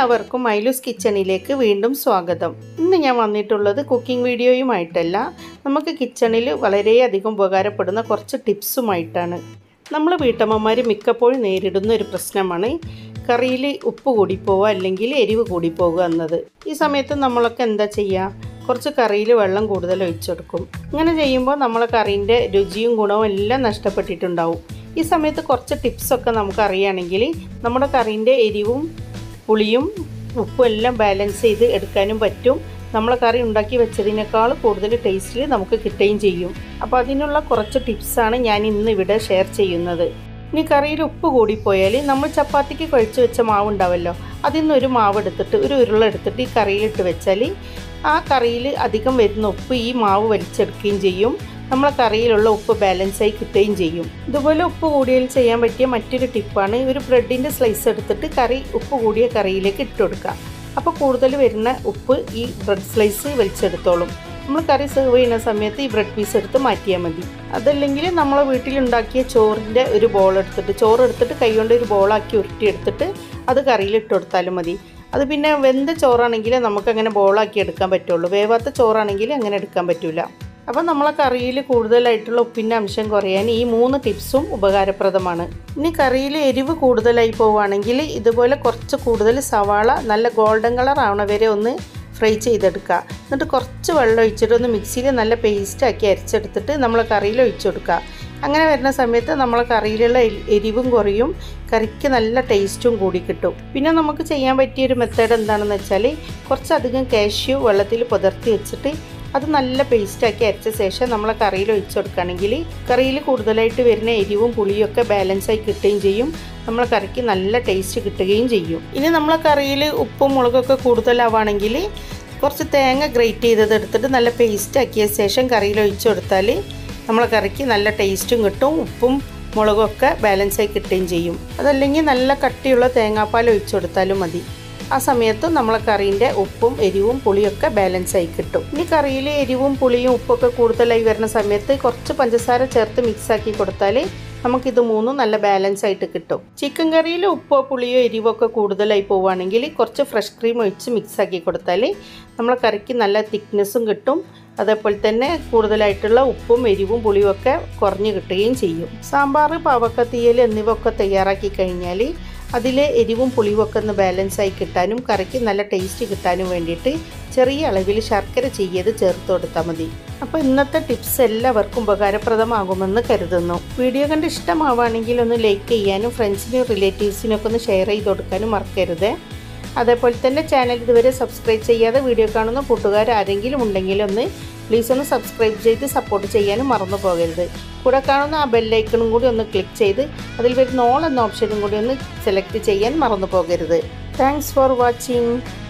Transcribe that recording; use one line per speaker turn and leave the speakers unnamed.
എല്ലാവർക്കും മൈലൂസ് കിച്ചണിലേക്ക് വീണ്ടും സ്വാഗതം ഇന്ന് ഞാൻ വന്നിട്ടുള്ളത് കുക്കിംഗ് വീഡിയോയുമായിട്ടല്ല നമുക്ക് കിച്ചണിൽ വളരെയധികം ഉപകാരപ്പെടുന്ന കുറച്ച് ടിപ്സുമായിട്ടാണ് നമ്മൾ വീട്ടമ്മമാർ മിക്കപ്പോഴും നേരിടുന്ന ഒരു പ്രശ്നമാണ് കറിയിൽ ഉപ്പ് കൂടിപ്പോവുക അല്ലെങ്കിൽ എരിവ് കൂടിപ്പോവുക എന്നത് ഈ സമയത്ത് നമ്മളൊക്കെ എന്താ ചെയ്യുക കുറച്ച് കറിയിൽ വെള്ളം കൂടുതൽ ഒഴിച്ചെടുക്കും ഇങ്ങനെ ചെയ്യുമ്പോൾ നമ്മളെ കറീൻ്റെ രുചിയും ഗുണവും എല്ലാം നഷ്ടപ്പെട്ടിട്ടുണ്ടാവും ഈ സമയത്ത് കുറച്ച് ടിപ്സൊക്കെ നമുക്ക് അറിയുകയാണെങ്കിൽ നമ്മുടെ കറീൻ്റെ എരിവും പുളിയും ഉപ്പും എല്ലാം ബാലൻസ് ചെയ്ത് എടുക്കാനും പറ്റും നമ്മൾ കറി ഉണ്ടാക്കി വെച്ചതിനേക്കാൾ കൂടുതൽ ടേസ്റ്റിൽ നമുക്ക് കിട്ടുകയും ചെയ്യും അപ്പോൾ അതിനുള്ള കുറച്ച് ടിപ്സാണ് ഞാൻ ഇന്ന് ഇവിടെ ഷെയർ ചെയ്യുന്നത് ഇനി കറിയിൽ ഉപ്പ് കൂടിപ്പോയാൽ നമ്മൾ ചപ്പാത്തിക്ക് കുഴച്ച് വെച്ച മാവ് ഉണ്ടാവല്ലോ അതിൽ നിന്ന് ഒരു മാവ് എടുത്തിട്ട് ഒരു ഉരുള എടുത്തിട്ട് ഈ കറിയിലിട്ട് വെച്ചാൽ ആ കറിയിൽ അധികം വരുന്ന ഉപ്പ് ഈ മാവ് വലിച്ചെടുക്കുകയും ചെയ്യും നമ്മളെ കറിയിലുള്ള ഉപ്പ് ബാലൻസായി കിട്ടുകയും ചെയ്യും ഇതുപോലെ ഉപ്പ് കൂടിയതിൽ ചെയ്യാൻ പറ്റിയ മറ്റൊരു ടിപ്പാണ് ഒരു ബ്രെഡിൻ്റെ സ്ലൈസ് എടുത്തിട്ട് കറി ഉപ്പ് കൂടിയ കറിയിലേക്ക് ഇട്ട് കൊടുക്കുക അപ്പോൾ കൂടുതൽ വരുന്ന ഉപ്പ് ഈ ബ്രെഡ് സ്ലൈസ് വലിച്ചെടുത്തോളും നമ്മൾ കറി സെർവ് ചെയ്യുന്ന സമയത്ത് ഈ ബ്രെഡ് പീസ് എടുത്ത് മാറ്റിയാൽ മതി അതല്ലെങ്കിൽ നമ്മളെ വീട്ടിലുണ്ടാക്കിയ ചോറിൻ്റെ ഒരു ബോൾ എടുത്തിട്ട് ചോറ് എടുത്തിട്ട് കൈകൊണ്ട് ഒരു ബോളാക്കി ഉരുട്ടിയെടുത്തിട്ട് അത് കറിയിൽ ഇട്ട് കൊടുത്താലും മതി അത് പിന്നെ വെന്ത ചോറാണെങ്കിൽ നമുക്കങ്ങനെ ബോളാക്കി എടുക്കാൻ പറ്റുള്ളൂ വേവാത്ത ചോറാണെങ്കിൽ അങ്ങനെ എടുക്കാൻ പറ്റില്ല അപ്പോൾ നമ്മളെ കറിയിൽ കൂടുതലായിട്ടുള്ള ഉപ്പിൻ്റെ അംശം കുറയാൻ ഈ മൂന്ന് ടിപ്സും ഉപകാരപ്രദമാണ് ഇനി കറിയിൽ എരിവ് കൂടുതലായി പോവുകയാണെങ്കിൽ ഇതുപോലെ കുറച്ച് കൂടുതൽ സവാള നല്ല ഗോൾഡൻ കളർ ആവണ വരെ ഒന്ന് ഫ്രൈ ചെയ്തെടുക്കുക എന്നിട്ട് കുറച്ച് വെള്ളം ഒഴിച്ചിട്ട് ഒന്ന് മിക്സിയിൽ നല്ല പേസ്റ്റാക്കി അരച്ചെടുത്തിട്ട് നമ്മൾ കറിയിൽ ഒഴിച്ചു കൊടുക്കുക അങ്ങനെ വരുന്ന സമയത്ത് നമ്മളെ കറിയിലുള്ള എരിവും കുറയും കറിക്ക് നല്ല ടേസ്റ്റും കൂടി കിട്ടും പിന്നെ നമുക്ക് ചെയ്യാൻ പറ്റിയൊരു മെത്തേഡ് എന്താണെന്ന് വെച്ചാൽ കുറച്ചധികം കാഷ്യൂ വെള്ളത്തിൽ പുതർത്തി വെച്ചിട്ട് അത് നല്ല പേസ്റ്റാക്കി അരച്ച ശേഷം നമ്മളെ കറിയിൽ ഒഴിച്ചു കൊടുക്കുകയാണെങ്കിൽ കറിയിൽ കൂടുതലായിട്ട് വരുന്ന എരിവും പുളിയും ഒക്കെ ബാലൻസായി കിട്ടുകയും ചെയ്യും നമ്മളെ കറിക്ക് നല്ല ടേസ്റ്റ് കിട്ടുകയും ചെയ്യും ഇനി നമ്മളെ കറിയിൽ ഉപ്പും മുളകൊക്കെ കൂടുതലാവുകയാണെങ്കിൽ കുറച്ച് തേങ്ങ ഗ്രേറ്റ് ചെയ്തത് എടുത്തിട്ട് നല്ല പേസ്റ്റ് ആക്കിയ ശേഷം കറിയിൽ ഒഴിച്ചു കൊടുത്താൽ നമ്മളെ കറിക്ക് നല്ല ടേസ്റ്റും കിട്ടും ഉപ്പും മുളകും ഒക്കെ ബാലൻസായി കിട്ടുകയും ചെയ്യും അതല്ലെങ്കിൽ നല്ല കട്ടിയുള്ള തേങ്ങാപ്പാൽ ഒഴിച്ചു കൊടുത്താലും മതി ആ സമയത്ത് നമ്മളെ കറീൻ്റെ ഉപ്പും എരിവും പുളിയൊക്കെ ബാലൻസായി കിട്ടും ഇനി കറിയിൽ എരിവും പുളിയും ഉപ്പൊക്കെ കൂടുതലായി വരുന്ന സമയത്ത് കുറച്ച് പഞ്ചസാര ചേർത്ത് മിക്സാക്കി കൊടുത്താൽ നമുക്കിത് മൂന്നും നല്ല ബാലൻസ് ആയിട്ട് കിട്ടും ചിക്കൻ കറിയിൽ ഉപ്പോ പുളിയോ എരിവോ ഒക്കെ കൂടുതലായി പോവുകയാണെങ്കിൽ കുറച്ച് ഫ്രഷ് ക്രീം ഒഴിച്ച് മിക്സാക്കി കൊടുത്താൽ നമ്മളെ കറിക്ക് നല്ല തിക്നെസ്സും കിട്ടും അതേപോലെ തന്നെ കൂടുതലായിട്ടുള്ള ഉപ്പും എരിവും പുളിയും ഒക്കെ കുറഞ്ഞു കിട്ടുകയും ചെയ്യും സാമ്പാർ പാവക്ക തീയൽ എന്നിവ ഒക്കെ തയ്യാറാക്കി കഴിഞ്ഞാൽ അതിലെ എരിവും പുളിയും ഒക്കെ ഒന്ന് ബാലൻസായി കിട്ടാനും കറിക്ക് നല്ല ടേസ്റ്റ് കിട്ടാനും വേണ്ടിയിട്ട് ചെറിയ അളവിൽ ശർക്കര ചെയ്യത് ചേർത്ത് കൊടുത്താൽ മതി അപ്പോൾ ഇന്നത്തെ ടിപ്സ് എല്ലാവർക്കും ഉപകാരപ്രദമാകുമെന്ന് കരുതുന്നു വീഡിയോ കണ്ട് ഇഷ്ടമാവുകയാണെങ്കിൽ ഒന്ന് ലൈക്ക് ചെയ്യാനും ഫ്രണ്ട്സിനും റിലേറ്റീവ്സിനും ഒക്കെ ഒന്ന് ഷെയർ ചെയ്ത് കൊടുക്കാനും മറക്കരുത് അതേപോലെ തന്നെ ചാനൽ ഇതുവരെ സബ്സ്ക്രൈബ് ചെയ്യാതെ വീഡിയോ കാണുന്ന കൂട്ടുകാർ ആരെങ്കിലും ഉണ്ടെങ്കിൽ ഒന്ന് പ്ലീസ് ഒന്ന് സബ്സ്ക്രൈബ് ചെയ്ത് സപ്പോർട്ട് ചെയ്യാനും മറന്നു പോകരുത് കൂടെ കാണുന്ന ആ ബെല്ലൈക്കണും കൂടി ഒന്ന് ക്ലിക്ക് ചെയ്ത് അതിൽ വരുന്ന ഓൾ എന്ന ഓപ്ഷനും കൂടി ഒന്ന് സെലക്ട് ചെയ്യാൻ മറന്നു പോകരുത് താങ്ക്സ് ഫോർ വാച്ചിങ്